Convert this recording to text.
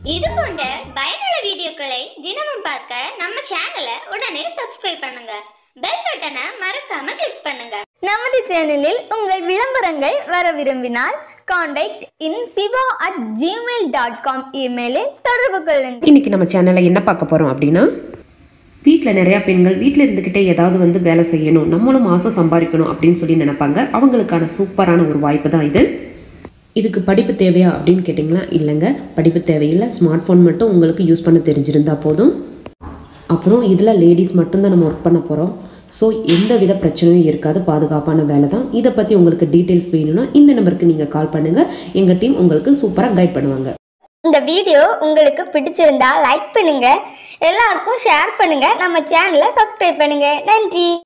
இது போன்ற பயனுள்ள வீடியோக்களை தினமும் பார்க்க நம்ம சேனலை உடனே சப்ஸ்கிரைப் பண்ணுங்க பெல் பட்டனை மறக்காம கிளிக் பண்ணுங்க நமது சேனலில் உங்கள் விளம்பரங்கள் வர விரும்பினால் contact in Siva at Gmail dot com இமெயிலில் தொடர்பு கொள்ளுங்கள் இன்னைக்கு நம்ம சேனலில் என்ன பார்க்க போகிறோம் அப்படின்னா வீட்டில் நிறையா பெண்கள் வீட்டில் இருந்துக்கிட்டே ஏதாவது வந்து வேலை செய்யணும் நம்மளும் மாதம் சம்பாதிக்கணும் அப்படின்னு சொல்லி நினைப்பாங்க அவங்களுக்கான சூப்பரான ஒரு வாய்ப்பு தான் இது இதுக்கு படிப்பு தேவையா அப்படின்னு கேட்டிங்களா இல்லைங்க படிப்பு தேவையில்லை ஸ்மார்ட் ஃபோன் மட்டும் உங்களுக்கு யூஸ் பண்ண தெரிஞ்சிருந்தா போதும் அப்புறம் இதில் லேடிஸ் மட்டும்தான் நம்ம ஒர்க் பண்ண போகிறோம் ஸோ எந்த வித பிரச்சனையும் இருக்காது பாதுகாப்பான வேலை தான் இதை பற்றி உங்களுக்கு டீட்டெயில்ஸ் வேணும்னா இந்த நம்பருக்கு நீங்கள் கால் பண்ணுங்கள் எங்கள் டீம் உங்களுக்கு சூப்பராக கைட் பண்ணுவாங்க இந்த வீடியோ உங்களுக்கு பிடிச்சிருந்தா லைக் பண்ணுங்க எல்லாருக்கும் ஷேர் பண்ணுங்க நம்ம சேனலை சப்ஸ்கிரைப் பண்ணுங்க நன்றி